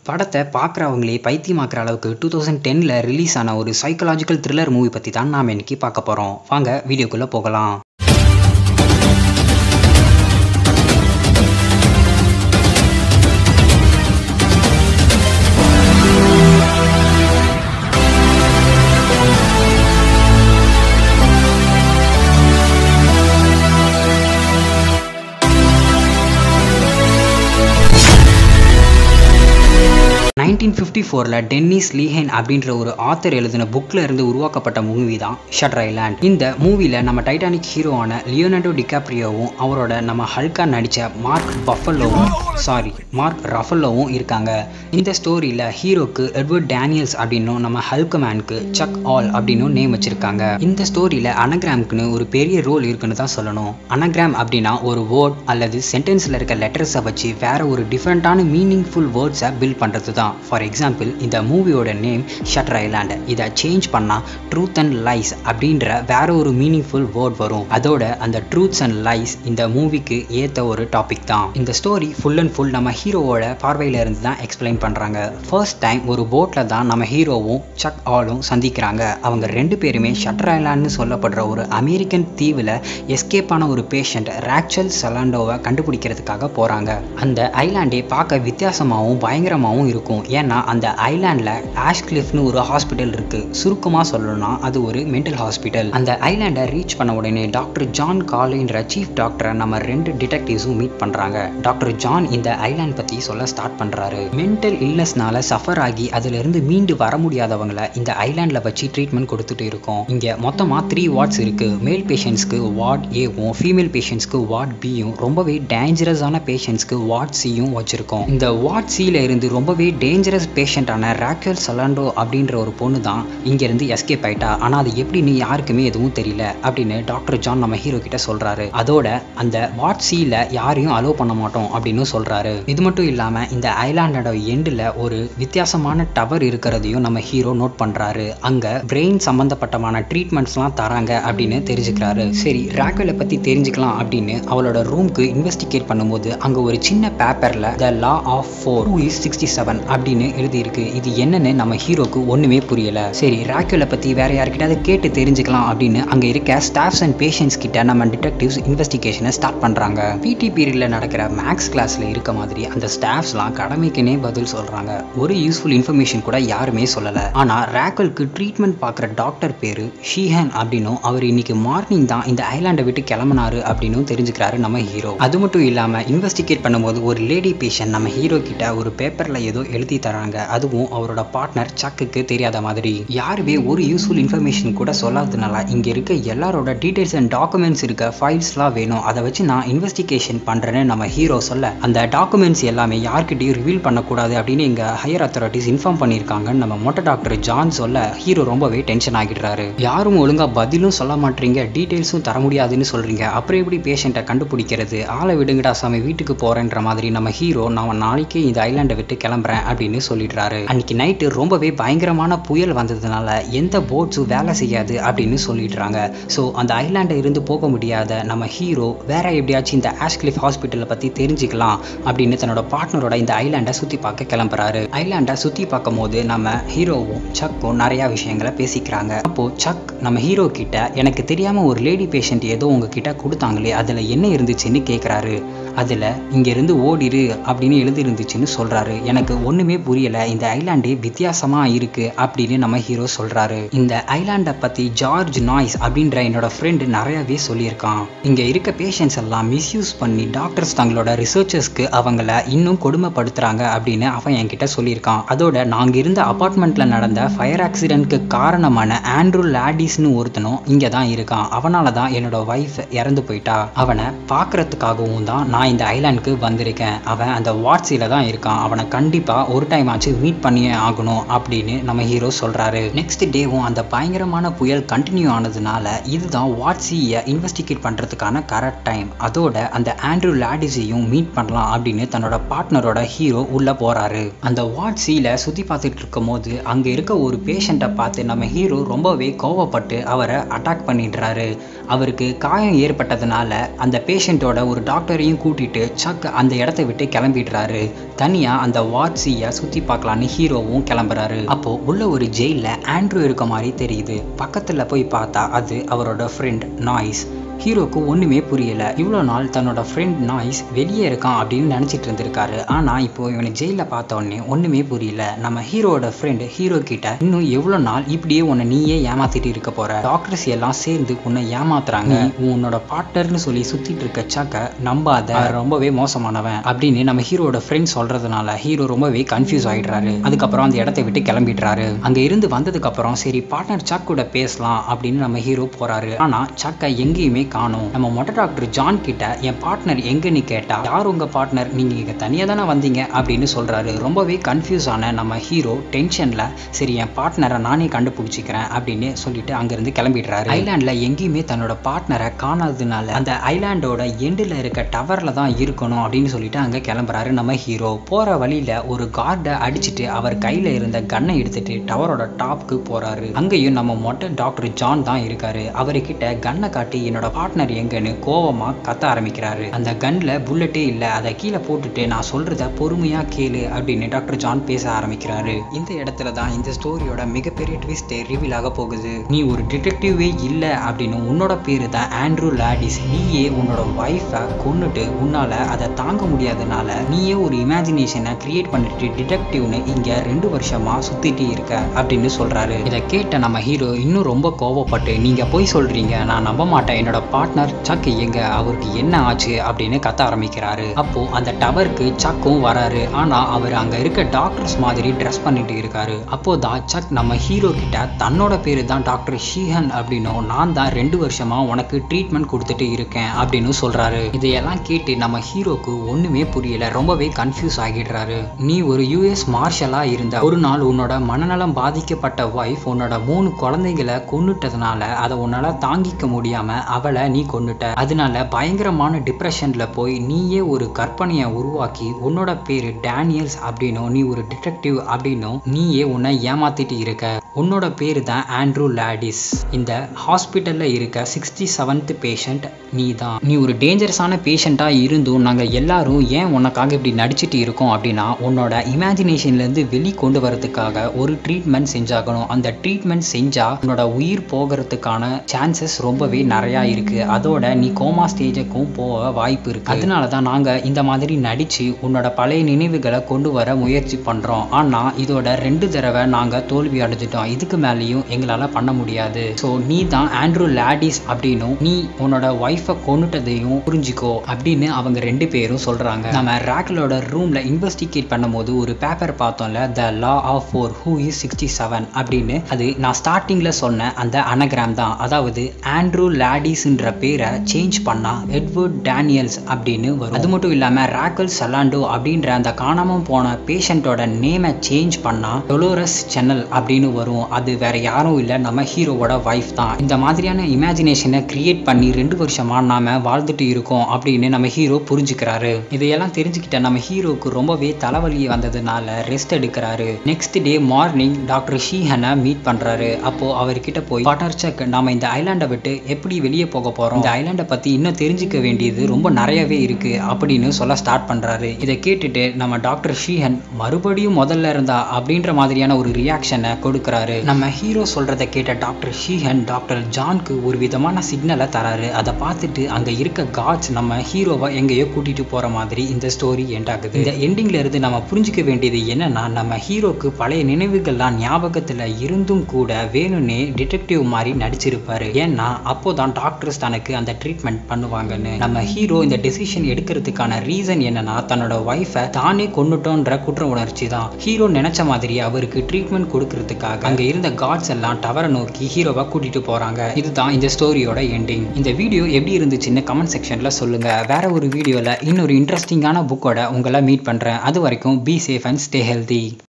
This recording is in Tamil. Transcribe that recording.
படத்தை பார்க்குறவங்களே பைத்தியமாக்குற அளவுக்கு டூ தௌசண்ட் டெனில் ரிலீஸ் ஆன ஒரு சைக்கலாஜிக்கல் த்ரில்லர் மூவி பற்றி தான் நாம் இன்னைக்கு பார்க்க போகிறோம் வாங்க வீடியோக்குள்ளே போகலாம் நைன்டீன் ஃபிஃப்டி ஃபோரில் டென்னிஸ் லீஹென் அப்படின்ற ஒரு ஆத்தர் எழுதின புக்கில் இருந்து உருவாக்கப்பட்ட மூவி தான் ஷட்டர் ஐலாண்ட் இந்த மூவியில் நம்ம டைட்டானிக் ஹீரோவான லியோனார்டோ டிகாப்ரியோவும் அவரோட நம்ம ஹல்கா நடித்த மார்க் பஃபல்லோவும் சாரி மார்க் ரஃபல்லோவும் இருக்காங்க இந்த ஸ்டோரியில் ஹீரோக்கு எட்வர்ட் டேனியல்ஸ் அப்படின்னும் நம்ம ஹல்க் மேனுக்கு சக் ஆல் அப்படின்னும் நேம் வச்சிருக்காங்க இந்த ஸ்டோரியில் அனகிராம்க்குன்னு ஒரு பெரிய ரோல் இருக்குன்னு தான் சொல்லணும் அனகிராம் அப்படின்னா ஒரு வேர்ட் அல்லது சென்டென்ஸில் இருக்க லெட்டர்ஸை வச்சு வேற ஒரு டிஃப்ரெண்ட்டான மீனிங்ஃபுல் வேர்ட்ஸை பில்ட் பண்ணுறது தான் ஃபார் எக்ஸாம்பிள் இந்த மூவியோட நேம் ஷட்டர் ஐலாண்ட் இதை சேஞ்ச் பண்ணால் ட்ரூத் அண்ட் லைஸ் அப்படின்ற வேற ஒரு மீனிங்ஃபுல் வேர்ட் வரும் அதோட அந்த ட்ரூத்ஸ் அண்ட் லைஸ் இந்த மூவிக்கு ஏற்ற ஒரு டாபிக் தான் இந்த ஸ்டோரி ஃபுல் அண்ட் ஃபுல் நம்ம ஹீரோவோட பார்வையில இருந்து தான் எக்ஸ்பிளைன் பண்ணுறாங்க ஃபர்ஸ்ட் டைம் ஒரு போட்டில் தான் நம்ம ஹீரோவும் சக் ஆலும் சந்திக்கிறாங்க அவங்க ரெண்டு பேருமே ஷட்டர் ஐலாண்ட்னு சொல்லப்படுற ஒரு அமெரிக்கன் தீவில் எஸ்கேப் ஆன ஒரு பேஷண்ட் ராக்சல் சலாண்டோவை கண்டுபிடிக்கிறதுக்காக போகிறாங்க அந்த ஐலாண்டே பார்க்க வித்தியாசமாகவும் பயங்கரமாகவும் இருக்கும் ஏன்னா அந்த ஐலாண்டில் ஆஷ்கிளிஃப்னு ஒரு ஹாஸ்பிட்டல் இருக்குது சுருக்கமாக சொல்லணும்னா அது ஒரு மென்டல் ஹாஸ்பிட்டல் அந்த ஐலாண்டை ரீச் பண்ண உடனே டாக்டர் ஜான் காலின்ற சீஃப் டாக்டரை நம்ம ரெண்டு டிடெக்டிவ்ஸும் மீட் பண்ணுறாங்க டாக்டர் ஜான் இந்த ஐலாண்ட் பற்றி சொல்ல ஸ்டார்ட் பண்ணுறாரு மென்டல் இல்னஸ்னால சஃபர் ஆகி அதிலிருந்து மீண்டு வர முடியாதவங்களை இந்த ஐலாண்டில் வச்சு ட்ரீட்மெண்ட் கொடுத்துட்டு இருக்கோம் இங்கே மொத்தமாக த்ரீ வார்ட்ஸ் இருக்குது மேல் பேஷண்ட்ஸ்க்கு வார்ட் ஏவும் ஃபீமேல் பேஷண்ட்ஸ்க்கு வார்ட் பியும் ரொம்பவே டேஞ்சரஸான பேஷண்ட்ஸ்க்கு வார்ட் சியும் வச்சுருக்கோம் இந்த வார்ட் சியில் இருந்து ரொம்பவே டேஞ்சரஸ் பேஷண்ட்டான ராக்கல் சலாண்டோ அப்படின்ற ஒரு பொண்ணு தான் இங்கேருந்து எஸ்கேப் ஆயிட்டா ஆனால் அது எப்படின்னு யாருக்குமே எதுவும் தெரியல அப்படின்னு டாக்டர் ஜான் நம்ம ஹீரோ கிட்ட சொல்கிறாரு அதோட அந்த வார்ட் சியில் யாரையும் அலோவ் பண்ண மாட்டோம் அப்படின்னு சொல்கிறாரு இது மட்டும் இல்லாமல் இந்த ஐலாண்டோட எண்டில் ஒரு வித்தியாசமான டவர் இருக்கிறதையும் நம்ம ஹீரோ நோட் பண்ணுறாரு அங்கே பிரெயின் சம்மந்தப்பட்டமான ட்ரீட்மெண்ட்ஸ்லாம் தராங்க அப்படின்னு தெரிஞ்சுக்கிறாரு சரி ராக்கலை பற்றி தெரிஞ்சுக்கலாம் அப்படின்னு அவளோட ரூம்க்கு இன்வெஸ்டிகேட் பண்ணும்போது அங்கே ஒரு சின்ன பேப்பரில் the law of four two is sixty seven அப்படின்னு எழுதியிருக்கு இது என்னன்னு நம்ம ஹீரோக்கு ஒன்றுமே புரியல சரி ராக்கலை பற்றி வேற யார்கிட்டயாவது கேட்டு தெரிஞ்சுக்கலாம் அப்படின்னு அங்கே இருக்க ஸ்டாஃப்ஸ் அண்ட் பேஷண்ட்ஸ் கிட்ட நம்ம டிடெக்டிவ்ஸ் இன்வெஸ்டிகேஷனை ஸ்டார்ட் பண்ணுறாங்க பிடி பீரியடில் நடக்கிற மேக்ஸ் கிளாஸில் இருக்க மாதிரி அந்த ஸ்டாஃப்ஸ்லாம் கடமைக்குனே பதில் சொல்கிறாங்க ஒரு யூஸ்ஃபுல் இன்ஃபர்மேஷன் கூட யாருமே சொல்லலை ஆனால் ராக்கலுக்கு ட்ரீட்மெண்ட் பார்க்குற டாக்டர் பேர் ஷீஹன் அப்படின்னும் அவர் இன்னைக்கு மார்னிங் தான் இந்த ஐலாண்டை விட்டு கிளம்புனாரு அப்படின்னு தெரிஞ்சுக்கிறாரு நம்ம ஹீரோ அது மட்டும் இல்லாமல் இன்வெஸ்டிகேட் பண்ணும்போது ஒரு லேடி பேஷண்ட் நம்ம ஹீரோ கிட்ட ஒரு பேப்பரில் ஏதோ எழுதி தராங்க அதுவும் அவரோட பார்ட்னர் சக்குக்கு தெரியாத மாதிரி யாருமே ஒரு யூஸ்ஃபுல் இன்ஃபர்மேஷன் கூட சொல்லாததுனால இங்கே இருக்க எல்லாரோட டீடைல்ஸ் அண்ட் டாக்குமெண்ட்ஸ் இருக்க ஃபைல்ஸ்லாம் வேணும் அதை வச்சு நான் இன்வெஸ்டிகேஷன் பண்ணுறேன்னு நம்ம ஹீரோ சொல்ல அந்த டாக்குமெண்ட்ஸ் எல்லாமே யார்கிட்டையும் ரிவீல் பண்ணக்கூடாது அப்படின்னு இங்கே ஹையர் அத்தாரிட்டிஸ் இன்ஃபார்ம் பண்ணியிருக்காங்கன்னு நம்ம மொட்டை டாக்டர் ஜான் சொல்ல ஹீரோ ரொம்பவே டென்ஷன் ஆகிடுறாரு யாரும் ஒழுங்காக பதிலும் சொல்ல மாட்டீங்க டீட்டெயில்ஸும் தர முடியாதுன்னு சொல்கிறீங்க அப்புறம் எப்படி பேஷண்ட்டை கண்டுபிடிக்கிறது ஆளை விடுங்கடா சாமி வீட்டுக்கு போகிறேன்ற மாதிரி நம்ம ஹீரோ நான் நாளைக்கே இந்த ஐலாண்டை விட்டு கிளம்புறேன் அப்படின்னு சொல்லிடுறாரு அன்னைக்கு நைட்டு ரொம்பவே பயங்கரமான புயல் வந்ததுனால எந்த போட்ஸும் வேலை செய்யாது அப்படின்னு சொல்லிடுறாங்க ஸோ அந்த ஐலாண்டை இருந்து போக முடியாத நம்ம ஹீரோ வேற எப்படியாச்சும் இந்த ஆஷ்கிளிஃப் ஹாஸ்பிட்டலை பற்றி தெரிஞ்சுக்கலாம் அப்படின்னு தன்னோட பார்ட்னரோட இந்த ஐலாண்டை சுற்றி பார்க்க கிளம்புறாரு ஐலாண்டை சுற்றி பார்க்கும் போது நம்ம ஹீரோவும் சக்கும் நிறையா விஷயங்களை பேசிக்கிறாங்க அப்போ சக் நம்ம ஹீரோ கிட்ட எனக்கு தெரியாம ஒரு லேடி பேஷண்ட் ஏதோ உங்ககிட்ட கொடுத்தாங்களே அதில் என்ன இருந்துச்சுன்னு கேட்குறாரு அதில் இங்கேருந்து ஓடிரு அப்படின்னு எழுதி இருந்துச்சுன்னு சொல்கிறாரு எனக்கு ஒன்றுமே புரியலை இந்த ஐலாண்டே வித்தியாசமாக இருக்குது அப்படின்னு நம்ம ஹீரோ சொல்கிறாரு இந்த ஐலாண்டை பற்றி ஜார்ஜ் நாய்ஸ் அப்படின்ற என்னோட ஃப்ரெண்டு நிறையாவே சொல்லியிருக்கான் இங்கே இருக்க பேஷண்ட்ஸ் எல்லாம் மிஸ்யூஸ் பண்ணி டாக்டர்ஸ் தங்களோட ரிசர்ச்சர்ஸ்க்கு அவங்கள இன்னும் கொடுமைப்படுத்துகிறாங்க அப்படின்னு அவன் என்கிட்ட சொல்லியிருக்கான் அதோட நாங்கள் இருந்த அப்பார்ட்மெண்ட்டில் நடந்த ஃபயர் ஆக்சிடென்ட்க்கு காரணமான ஆண்ட்ரூ லேடிஸ்னு ஒருத்தனும் இங்கே தான் இருக்கான் அவனால தான் என்னோட ஒய்ஃப் இறந்து போயிட்டா அவனை பார்க்கறதுக்காகவும் தான் நான் இந்த ஐலாண்டுக்கு வந்திருக்கேன் அவன் அந்த வாட்ஸில் தான் இருக்கான் அவனை கண்டிப்பாக ஒரு டைம் ஆச்சு மீட் பண்ணியே ஆகணும் அப்படின்னு நம்ம ஹீரோ சொல்கிறாரு நெக்ஸ்ட் டேவும் அந்த பயங்கரமான புயல் கண்டினியூ ஆனதுனால இதுதான் வாட்ஸியை இன்வெஸ்டிகேட் பண்ணுறதுக்கான கரெக்ட் டைம் அதோட அந்த ஆண்ட்ரூ லேடிஸையும் மீட் பண்ணலாம் அப்படின்னு தன்னோட பார்ட்னரோட ஹீரோ உள்ளே போகிறாரு அந்த வாட்ஸியில் சுற்றி பார்த்துட்டு இருக்கும் போது அங்கே இருக்க ஒரு பேஷண்ட்டை பார்த்து நம்ம ஹீரோ ரொம்பவே கோவப்பட்டு அவரை அட்டாக் பண்ணிடுறாரு அவருக்கு காயம் ஏற்பட்டதுனால அந்த பேஷண்ட்டோட ஒரு டாக்டரையும் கூட்டி கூட்டிட்டு சக் அந்த இடத்த விட்டு கிளம்பிடுறாரு தனியா அந்த வாட்ஸியை சுத்தி பார்க்கலான்னு ஹீரோவும் கிளம்புறாரு அப்போ உள்ள ஒரு ஜெயில ஆண்ட்ரூ இருக்க மாதிரி தெரியுது பக்கத்துல போய் பார்த்தா அது அவரோட ஃப்ரெண்ட் நாய்ஸ் ஹீரோக்கு ஒன்றுமே புரியல இவ்வளோ நாள் தன்னோட ஃப்ரெண்ட் நாய்ஸ் வெளியே இருக்கான் அப்படின்னு நினச்சிட்டு இருந்திருக்காரு ஆனால் இப்போ இவனை ஜெயிலில் பார்த்த உடனே ஒன்றுமே புரியல நம்ம ஹீரோட ஃப்ரெண்ட் ஹீரோ கிட்ட இன்னும் எவ்வளோ நாள் இப்படியே உன்னை நீயே ஏமாத்திட்டு இருக்க போற டாக்டர்ஸ் எல்லாம் சேர்ந்து உன்னை ஏமாத்துறாங்க நீ உன்னோட பார்ட்னர்னு சொல்லி சுத்திட்டு இருக்க சக்க நம்பாத அவன் ரொம்பவே மோசமானவன் அப்படின்னு நம்ம ஹீரோட ஃப்ரெண்ட் சொல்றதுனால ஹீரோ ரொம்பவே கன்ஃபியூஸ் ஆயிடுறாரு அதுக்கப்புறம் அந்த இடத்தை விட்டு கிளம்பிடுறாரு அங்க இருந்து வந்ததுக்கு அப்புறம் சரி பார்ட்னர் சக் கூட பேசலாம் அப்படின்னு நம்ம ஹீரோ போறாரு ஆனா சக்கை எங்கேயுமே காணும் நம்ம மொட்டை டாக்டர் ஜான் கிட்ட என் பார்ட்னர் எங்கன்னு கேட்டா யார் உங்க பார்ட்னர் நீங்க இங்க தனியா தானே வந்தீங்க அப்படின்னு சொல்றாரு ரொம்பவே கன்ஃபியூஸ் ஆன நம்ம ஹீரோ டென்ஷன்ல சரி என் பார்ட்னரை நானே கண்டுபிடிச்சிக்கிறேன் அப்படின்னு சொல்லிட்டு அங்கிருந்து கிளம்பிடுறாரு ஐலாண்ட்ல எங்கேயுமே தன்னோட பார்ட்னரை காணாததுனால அந்த ஐலாண்டோட எண்டில் இருக்க டவர்ல தான் இருக்கணும் அப்படின்னு சொல்லிட்டு அங்க கிளம்புறாரு நம்ம ஹீரோ போற வழியில ஒரு கார்டை அடிச்சிட்டு அவர் கையில இருந்த கன்னை எடுத்துட்டு டவரோட டாப்க்கு போறாரு அங்கேயும் நம்ம மொட்டை டாக்டர் ஜான் தான் இருக்காரு அவர்கிட்ட கன்னை காட்டி என்னோட பார்ட்னர் எங்கன்னு கோவமா கத்த ஆரம்பிக்கிறாரு அந்த கன்ல புல்லட்டே இல்ல அதை கீழே போட்டுட்டு நான் சொல்றத பொறுமையா கேளு அப்படின்னு டாக்டர் ஜான் பேச ஆரம்பிக்கிறாரு இந்த இடத்துல தான் இந்த ஸ்டோரியோட மிகப்பெரிய ட்விஸ்ட் ரிவீல் ஆக போகுது நீ ஒரு டிடெக்டிவே இல்ல அப்படின்னு உன்னோட பேரு தான் ஆண்ட்ரூ லாடிஸ் நீயே உன்னோட ஒய்ஃபை கொன்னுட்டு உன்னால அதை தாங்க முடியாதனால நீயே ஒரு இமேஜினேஷனை கிரியேட் பண்ணிட்டு டிடெக்டிவ்னு இங்க ரெண்டு வருஷமா சுத்திட்டு இருக்க அப்படின்னு சொல்றாரு இதை கேட்ட நம்ம ஹீரோ இன்னும் ரொம்ப கோவப்பட்டு நீங்க போய் சொல்றீங்க நான் நம்ப மாட்டேன் என்னோட பார்ட்னர் சக் எங்க அவருக்கு என்ன ஆச்சு அப்படின்னு கத்த ஆரம்பிக்கிறாரு அப்போ அந்த டவருக்கு சக்கும் வராரு ஆனா அவர் அங்க இருக்க டாக்டர்ஸ் மாதிரி ட்ரெஸ் பண்ணிட்டு இருக்காரு அப்போதான் சக் நம்ம ஹீரோ கிட்ட தன்னோட பேரு தான் டாக்டர் ஷீஹன் அப்படின்னும் நான் தான் ரெண்டு வருஷமா உனக்கு ட்ரீட்மெண்ட் கொடுத்துட்டு இருக்கேன் அப்படின்னு சொல்றாரு இதையெல்லாம் கேட்டு நம்ம ஹீரோக்கு ஒண்ணுமே புரியல ரொம்பவே கன்ஃபியூஸ் ஆகிடுறாரு நீ ஒரு யூஎஸ் மார்ஷலா இருந்த ஒரு நாள் உன்னோட மனநலம் பாதிக்கப்பட்ட ஒய்ஃப் உன்னோட மூணு குழந்தைகளை கொன்னுட்டதுனால அதை உன்னால தாங்கிக்க முடியாம அவளை நீ கொன்னுட்ட அதனால பயங்கரமான டிப்ரெஷன்ல போய் நீயே ஒரு கற்பனையை உருவாக்கி உன்னோட பேரு டேனியல்ஸ் அப்படின்னும் நீ ஒரு டிடெக்டிவ் அப்படின்னும் நீயே உன்னை ஏமாத்திட்டு இருக்க உன்னோட பேரு தான் ஆண்ட்ரூ லாடிஸ் இந்த ஹாஸ்பிட்டல்ல இருக்க சிக்ஸ்டி செவன்த் பேஷண்ட் நீ தான் நீ ஒரு டேஞ்சரஸான பேஷண்டா இருந்தும் நாங்க எல்லாரும் ஏன் உனக்காக இப்படி நடிச்சிட்டு இருக்கோம் அப்படின்னா உன்னோட இமேஜினேஷன்ல இருந்து வெளி கொண்டு வரதுக்காக ஒரு ட்ரீட்மெண்ட் செஞ்சாகணும் அந்த ட்ரீட்மெண்ட் செஞ்சா உன்னோட உயிர் போகிறதுக்கான சான்சஸ் ரொம்பவே நிறையா இருக்கு அதோட நீ கோமா ஸ்டேஜுக்கும் போக வாய்ப்பு இருக்கு அதனால தான் நாங்க இந்த மாதிரி நடிச்சு உன்னோட பழைய நினைவுகளை கொண்டு வர முயற்சி பண்றோம் ஆனா இதோட ரெண்டு தடவை நாங்க தோல்வி அடைஞ்சிட்டோம் இதுக்கு மேலேயும் எங்களால பண்ண முடியாது ஸோ நீ தான் ஆண்ட்ரூ லாடிஸ் அப்படின்னும் நீ உன்னோட ஒய்ஃபை கொண்டுட்டதையும் புரிஞ்சுக்கோ அப்படின்னு அவங்க ரெண்டு பேரும் சொல்றாங்க நம்ம ராக்கலோட ரூம்ல இன்வெஸ்டிகேட் பண்ணும்போது ஒரு பேப்பர் பார்த்தோம்ல the law of four who is sixty seven அப்படின்னு அது நான் ஸ்டார்டிங்ல சொன்ன அந்த அனகிராம் தான் அதாவது ஆண்ட்ரூ லாடிஸ்ன்ற பேரை சேஞ்ச் பண்ணா எட்வர்ட் டேனியல்ஸ் அப்படின்னு வரும் அது மட்டும் இல்லாம ராக்கல் சலாண்டோ அப்படின்ற அந்த காணாம போன பேஷண்டோட நேமை சேஞ்ச் பண்ணா டொலோரஸ் சென்னல் அப்படின்னு வரும் அது வேற யாரும் இல்லை நம்ம ஹீரோவோட ஒய்ஃப் தான் இந்த மாதிரியான இமேஜினேஷனை கிரியேட் பண்ணி ரெண்டு வருஷமா நாம வாழ்ந்துட்டு இருக்கோம் அப்படின்னு நம்ம ஹீரோ புரிஞ்சுக்கிறாரு இதையெல்லாம் தெரிஞ்சுக்கிட்ட நம்ம ஹீரோக்கு ரொம்பவே தலைவலி வந்ததுனால ரெஸ்ட் எடுக்கிறாரு நெக்ஸ்ட் டே மார்னிங் டாக்டர் ஷீஹனை மீட் பண்றாரு அப்போ அவர்கிட்ட போய் பார்ட்னர் செக் நாம இந்த ஐலாண்டை விட்டு எப்படி வெளியே போக போறோம் இந்த ஐலாண்டை பத்தி இன்னும் தெரிஞ்சுக்க வேண்டியது ரொம்ப நிறையவே இருக்கு அப்படின்னு சொல்ல ஸ்டார்ட் பண்றாரு இதை கேட்டுட்டு நம்ம டாக்டர் ஷீஹன் மறுபடியும் முதல்ல இருந்தா அப்படின்ற மாதிரியான ஒரு ரியாக்ஷனை கொடுக்கறாரு நம்ம ஹீரோ சொல்றதை கேட்ட டாக்டர் ஷீஹன் டாக்டர் ஜான்க்கு ஒரு விதமான சிக்னலை தராரு அதை பார்த்துட்டு அங்க இருக்க காட்ஸ் நம்ம ஹீரோவை எங்கேயோ கூட்டிட்டு போற மாதிரி இந்த ஸ்டோரி எண்ட் ஆகுது இந்த எண்டிங்ல இருந்து நம்ம புரிஞ்சுக்க வேண்டியது என்னன்னா நம்ம ஹீரோக்கு பழைய நினைவுகள்லாம் ஞாபகத்துல இருந்தும் கூட வேணும்னே டிடெக்டிவ் மாதிரி நடிச்சிருப்பாரு ஏன்னா அப்போதான் டாக்டர்ஸ் தனக்கு அந்த ட்ரீட்மெண்ட் பண்ணுவாங்கன்னு நம்ம ஹீரோ இந்த டெசிஷன் எடுக்கிறதுக்கான ரீசன் என்னன்னா தன்னோட ஒய்ஃபை தானே கொண்டுட்டோன்ற குற்ற உணர்ச்சி தான் ஹீரோ நினைச்ச மாதிரி அவருக்கு ட்ரீட்மெண்ட் கொடுக்கறதுக்காக அங்க இருந்த காட்ஸ் எல்லாம் டவரை நோக்கி ஹீரோவை கூட்டிட்டு போறாங்க இதுதான் இந்த ஸ்டோரியோட எண்டிங் இந்த வீடியோ எப்படி இருந்துச்சுன்னு கமெண்ட் செக்ஷன்ல சொல்லுங்க வேற ஒரு வீடியோல இன்னொரு இன்ட்ரெஸ்டிங்கான புக்கோட உங்களை மீட் பண்றேன் அது வரைக்கும் be safe and stay healthy